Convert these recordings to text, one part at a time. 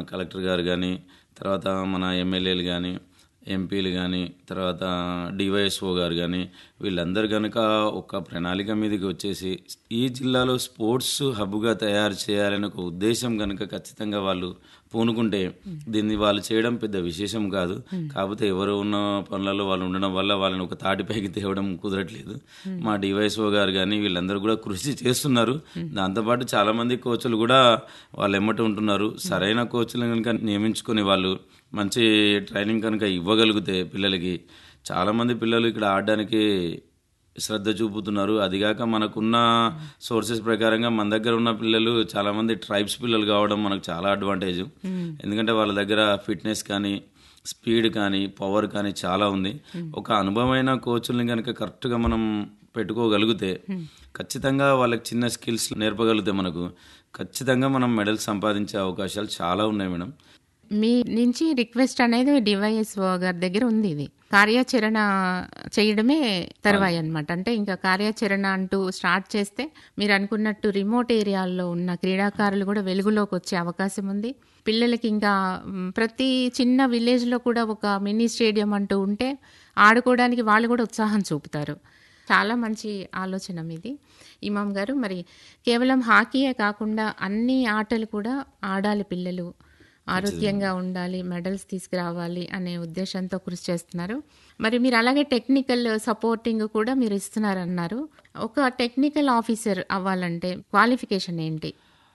Collector గారు కానీ తర్వాత మన ఎమ్మెల్యేలు కానీ ఎంపీలు కానీ తర్వాత డివైఎస్ఓ గారు కానీ వీళ్ళందరూ కనుక ఒక ప్రణాళిక మీదకి వచ్చేసి ఈ జిల్లాలో స్పోర్ట్స్ హబ్గా తయారు చేయాలనే ఒక ఉద్దేశం కనుక ఖచ్చితంగా వాళ్ళు పూనుకుంటే దీన్ని వాళ్ళు చేయడం పెద్ద విశేషం కాదు కాకపోతే ఎవరు ఉన్న పనులలో వాళ్ళు ఉండడం వల్ల వాళ్ళని ఒక తాటిపైకి తేవడం కుదరట్లేదు మా డివైఎస్ఓ గారు కానీ వీళ్ళందరూ కూడా కృషి చేస్తున్నారు దాంతోపాటు చాలా మంది కోచ్లు కూడా వాళ్ళు ఎమ్మటి ఉంటున్నారు సరైన కోచ్లను కనుక నియమించుకొని వాళ్ళు మంచి ట్రైనింగ్ కనుక ఇవ్వగలిగితే పిల్లలకి చాలామంది పిల్లలు ఇక్కడ ఆడడానికి శ్రద్ధ చూపుతున్నారు అదిగాక మనకున్న సోర్సెస్ ప్రకారంగా మన దగ్గర ఉన్న పిల్లలు చాలా మంది ట్రైబ్స్ పిల్లలు కావడం మనకు చాలా అడ్వాంటేజ్ ఎందుకంటే వాళ్ళ దగ్గర ఫిట్నెస్ కానీ స్పీడ్ కానీ పవర్ కానీ చాలా ఉంది ఒక అనుభవమైన కోచ్ల్ని కనుక కరెక్ట్గా మనం పెట్టుకోగలిగితే ఖచ్చితంగా వాళ్ళకి చిన్న స్కిల్స్ నేర్పగలిగితే మనకు ఖచ్చితంగా మనం మెడల్ సంపాదించే అవకాశాలు చాలా ఉన్నాయి మేడం మీ నుంచి రిక్వెస్ట్ అనేది డివైఎస్ఓ గారి దగ్గర ఉంది ఇది కార్యాచరణ చేయడమే తర్వాయి అనమాట అంటే ఇంకా కార్యాచరణ అంటూ స్టార్ట్ చేస్తే మీరు అనుకున్నట్టు రిమోట్ ఏరియాల్లో ఉన్న క్రీడాకారులు కూడా వెలుగులోకి వచ్చే అవకాశం ఉంది పిల్లలకి ఇంకా మ్, ప్రతి చిన్న విలేజ్లో కూడా ఒక మినీ స్టేడియం అంటూ ఉంటే ఆడుకోవడానికి వాళ్ళు కూడా ఉత్సాహం చూపుతారు చాలా మంచి ఆలోచన మీది ఇమాం గారు మరి కేవలం హాకీయే కాకుండా అన్ని ఆటలు కూడా ఆడాలి పిల్లలు ఆరోగ్యంగా ఉండాలి మెడల్స్ తీసుకురావాలి అనే ఉద్దేశంతో కృషి చేస్తున్నారు మరి మీరు అలాగే టెక్నికల్ సపోర్టింగ్ కూడా మీరు ఇస్తున్నారన్నారు ఒక టెక్నికల్ ఆఫీసర్ అవ్వాలంటే క్వాలిఫికేషన్ ఏంటి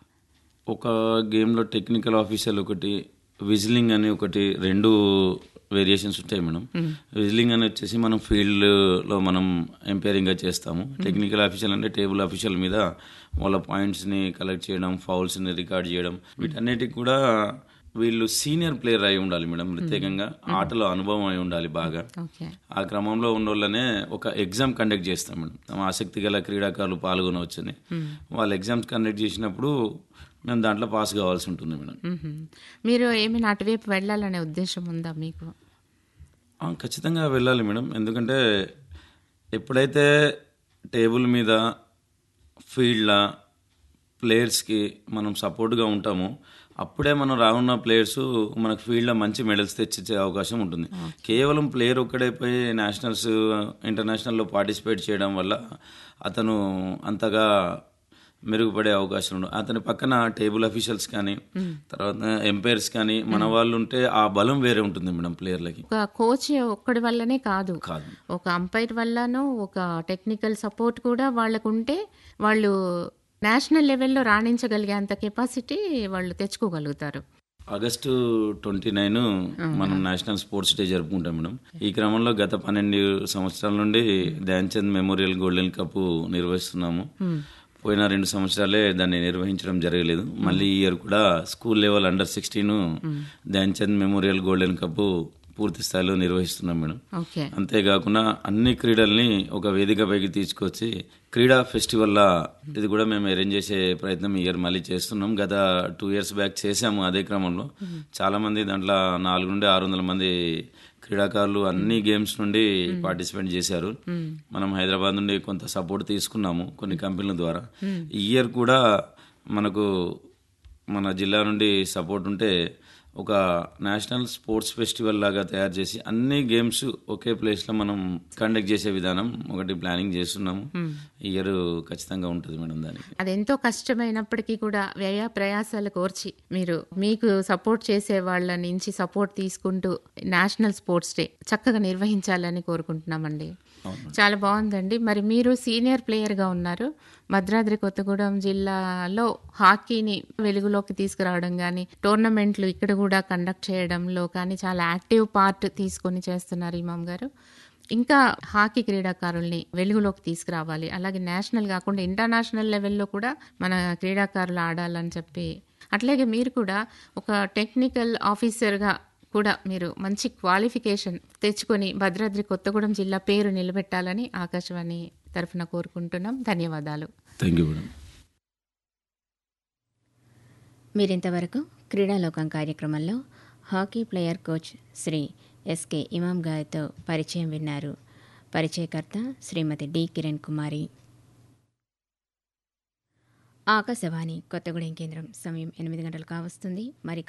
ఒక గేమ్లో టెక్నికల్ ఆఫీసర్ ఒకటి విజిలింగ్ అని ఒకటి రెండు వేరియేషన్స్ ఉంటాయి మేడం విజిలింగ్ అని వచ్చేసి మనం ఫీల్డ్లో మనం ఎంపైరింగ్గా చేస్తాము టెక్నికల్ ఆఫీసర్ అంటే టేబుల్ ఆఫీసర్ మీద వాళ్ళ పాయింట్స్ని కలెక్ట్ చేయడం ఫౌల్స్ని రికార్డ్ చేయడం వీటన్నిటికి కూడా వీళ్ళు సీనియర్ ప్లేయర్ అయి ఉండాలి మేడం ప్రత్యేకంగా ఆటలో అనుభవం అయి ఉండాలి బాగా ఓకే ఆ క్రమంలో ఉన్నోళ్ళనే ఒక ఎగ్జామ్ కండక్ట్ చేస్తాం మేడం తమ ఆసక్తి గల క్రీడాకారులు పాల్గొనవచ్చని వాళ్ళు ఎగ్జామ్స్ కండక్ట్ చేసినప్పుడు మేము దాంట్లో పాస్ కావాల్సి ఉంటుంది మేడం మ్మ్. మీరు ఏమైనా అటువైపు వెళ్ళాలనే ఉద్దేశం ఉందా మీకు ఆ, ఖచ్చితంగా వెళ్ళాలి మేడం ఎందుకంటే ఎప్పుడైతే టేబుల్ మీద ఫీల్డ్లో ప్లేయర్స్కి మనం సపోర్ట్గా ఉంటామో అప్పుడే మనం రానున్న ప్లేయర్స్ మనకు ఫీల్డ్లో మంచి మెడల్స్ తెచ్చిచ్చే అవకాశం ఉంటుంది కేవలం ప్లేయర్ ఒక్కడైపోయి నేషనల్స్ ఇంటర్నేషనల్లో పార్టిసిపేట్ చేయడం వల్ల అతను అంతగా మెరుగుపడే అవకాశం ఉండదు అతని పక్కన టేబుల్ అఫీషియల్స్ కానీ తర్వాత ఎంపైర్స్ కానీ మన వాళ్ళు ఉంటే ఆ బలం వేరే ఉంటుంది మేడం ప్లేయర్లకి ఒక కోచ్ ఒక్కడి వల్లనే కాదు కాదు ఒక అంపైర్ వల్లనూ ఒక టెక్నికల్ సపోర్ట్ కూడా వాళ్ళకు ఉంటే వాళ్ళు నేషనల్ లెవెల్లో రాణించగలిగే అంత కెపాసిటీ వాళ్ళు తెచ్చుకోగలుగుతారు ఆగస్టు ట్వంటీ నైన్ మనం నేషనల్ స్పోర్ట్స్ డే జరుపుకుంటాం మేడం ఈ క్రమంలో గత పన్నెండు సంవత్సరాల నుండి Dhyan Chand memorial golden cup నిర్వహిస్తున్నాము పోయిన రెండు సంవత్సరాలే దాన్ని నిర్వహించడం జరగలేదు మళ్ళీ ఈ ఇయర్ కూడా school level under sixteen Dhyan Chand memorial golden cup పూర్తి స్థాయిలో నిర్వహిస్తున్నాం మేడం ఓకే అంతేకాకుండా అన్ని క్రీడల్ని ఒక వేదికపైకి తీసుకొచ్చి క్రీడా ఫెస్టివల్ లా ఇది కూడా మేము అరేంజ్ చేసే ప్రయత్నం ఈ ఇయర్ మళ్ళీ చేస్తున్నాం గత టూ ఇయర్స్ బ్యాక్ చేసాము అదే క్రమంలో చాలా మంది దాంట్లో నాలుగు నుండి ఆరు వందల మంది క్రీడాకారులు అన్ని గేమ్స్ నుండి పార్టిసిపేట్ చేశారు మనం హైదరాబాద్ నుండి కొంత సపోర్ట్ తీసుకున్నాము కొన్ని కంపెనీల ద్వారా ఈ ఇయర్ కూడా మనకు మన జిల్లా నుండి సపోర్ట్ ఉంటే ఒక నేషనల్ స్పోర్ట్స్ ఫెస్టివల్ లాగా తయారు చేసి అన్ని గేమ్స్ ఒకే ప్లేస్ లో మనం కండక్ట్ చేసే విధానం ఒకటి ప్లానింగ్ చేస్తున్నాము ఈ ఇయర్ ఖచ్చితంగా ఉంటుంది మేడం దానికి అది ఎంతో కష్టమైనప్పటికీ కూడా వ్యయ ప్రయాసాలు కోర్చి మీరు మీకు సపోర్ట్ చేసే వాళ్ళ నుంచి సపోర్ట్ తీసుకుంటూ నేషనల్ స్పోర్ట్స్ డే చక్కగా నిర్వహించాలని కోరుకుంటున్నామండి చాలా బాగుందండి మరి మీరు సీనియర్ ప్లేయర్గా ఉన్నారు భద్రాద్రి కొత్తగూడెం జిల్లాలో హాకీని వెలుగులోకి తీసుకురావడం కానీ టోర్నమెంట్లు ఇక్కడ కూడా కండక్ట్ చేయడంలో కానీ చాలా యాక్టివ్ పార్ట్ తీసుకొని చేస్తున్నారు ఇమాం గారు ఇంకా హాకీ క్రీడాకారుల్ని వెలుగులోకి తీసుకురావాలి అలాగే నేషనల్ కాకుండా ఇంటర్నేషనల్ లెవెల్లో కూడా మన క్రీడాకారులు ఆడాలని చెప్పి అట్లాగే మీరు కూడా ఒక టెక్నికల్ ఆఫీసర్గా కూడా మీరు మంచి క్వాలిఫికేషన్ తెచ్చుకొని భద్రాద్రి కొత్తగూడెం జిల్లా పేరు నిలబెట్టాలని ఆకాశవాణి తరఫున కోరుకుంటున్నాం ధన్యవాదాలు థ్యాంక్ యూ మేడం మీరింతవరకు క్రీడాలోకం కార్యక్రమంలో hockey player coach Sri SK Imam గారితో పరిచయం విన్నారు పరిచయకర్త శ్రీమతి డి కిరణ్ కుమారి ఆకాశవాణి కొత్తగూడెం కేంద్రం సమయం ఎనిమిది గంటలు కావస్తుంది మరి